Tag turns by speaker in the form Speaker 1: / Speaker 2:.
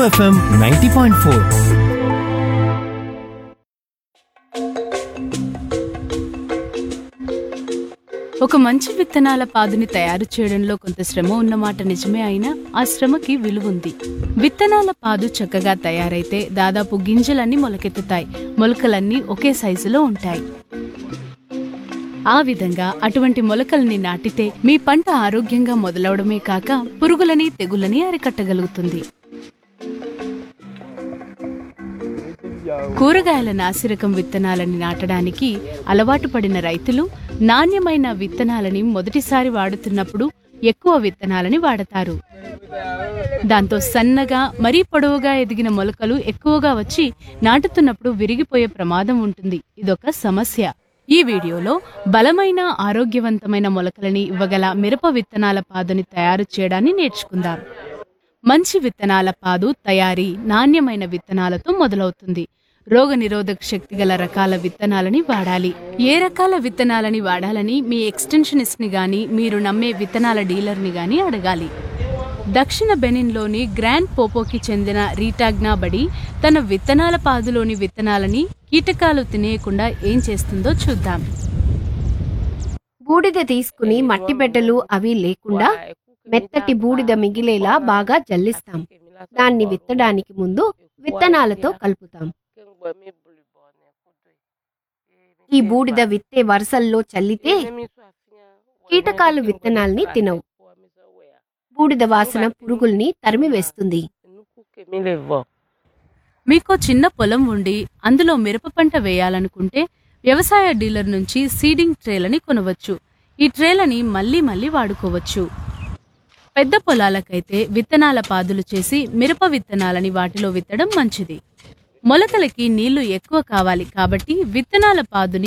Speaker 1: FM ninety point four
Speaker 2: ఒక మంచి విత్తనాల పాదుని తయారు చేయడంలో కొంత శ్రమ ఉన్నమాట నిజమే అయినా ఆ శ్రమకి విలువుంది విత్తనాల పాదు చక్కగా తయారైతే దాదాపు గింజలన్నీ మొలకెత్తుతాయి మొలకలన్నీ ఒకే సైజులో ఉంటాయి ఆ విధంగా అటువంటి మొలకల్ని నాటితే మీ పంట ఆరోగ్యంగా మొదలవడమే కాక పురుగులని తెగులని అరికట్టగలుగుతుంది కూరగాయల నాసిరకం విత్తనాలని నాటడానికి అలవాటు పడిన రైతులు నాణ్యమైన విత్తనాలని మొదటిసారి వాడుతున్నప్పుడు ఎక్కువ విత్తనాలని వాడతారు దాంతో సన్నగా మరీ పొడవుగా ఎదిగిన మొలకలు ఎక్కువగా వచ్చి నాటుతున్నప్పుడు విరిగిపోయే ప్రమాదం ఉంటుంది ఇదొక సమస్య ఈ వీడియోలో బలమైన ఆరోగ్యవంతమైన మొలకలని ఇవ్వగల మిరప విత్తనాల పాదుని తయారు చేయడాన్ని నేర్చుకుందాం మంచి విత్తనాల పాదు తయారీ నాణ్యమైన విత్తనాలతో మొదలవుతుంది రోగ నిరోధక శక్తి గల రకాల విత్తనాలని వాడాలి ఏ రకాల విత్తనాలని వాడాలని మీ ఎక్స్టెన్షనిస్ట్ ని గాని మీరు నమ్మే విత్తనాల డీలర్ ని గాని అడగాలి దక్షిణ బెనిన్లోని గ్రాండ్ పోపోకి చెందిన రీటాగ్నా బడి తన విత్తనాల పాదులోని విత్తనాలని కీటకాలు తినేయకుండా ఏం చేస్తుందో చూద్దాం
Speaker 3: బూడిద తీసుకుని మట్టి బిడ్డలు అవి లేకుండా మెత్తటి బూడిద మిగిలేలా బాగా జల్లిస్తాం దాన్ని విత్తడానికి ముందు విత్తనాలతో కలుపుతాం ఈ బూడిద విత్తే వరుసల్లో చల్లితే కీటకాలు విత్తనాల్ని తినవు బూడిద వాసన పురుగుల్ని తరిమివేస్తుంది
Speaker 2: మీకు చిన్న పొలం ఉండి అందులో మిరప పంట వేయాలనుకుంటే వ్యవసాయ డీలర్ నుంచి సీడింగ్ ట్రేలని కొనవచ్చు ఈ ట్రేలని మళ్ళీ మళ్ళీ వాడుకోవచ్చు పెద్ద పొలాలకైతే విత్తనాల పాదులు చేసి మిరప విత్తనాలని వాటిలో విత్తడం మంచిది మొలకలకి నీళ్లు ఎక్కువ కావాలి కాబట్టి విత్తనాల పాదుని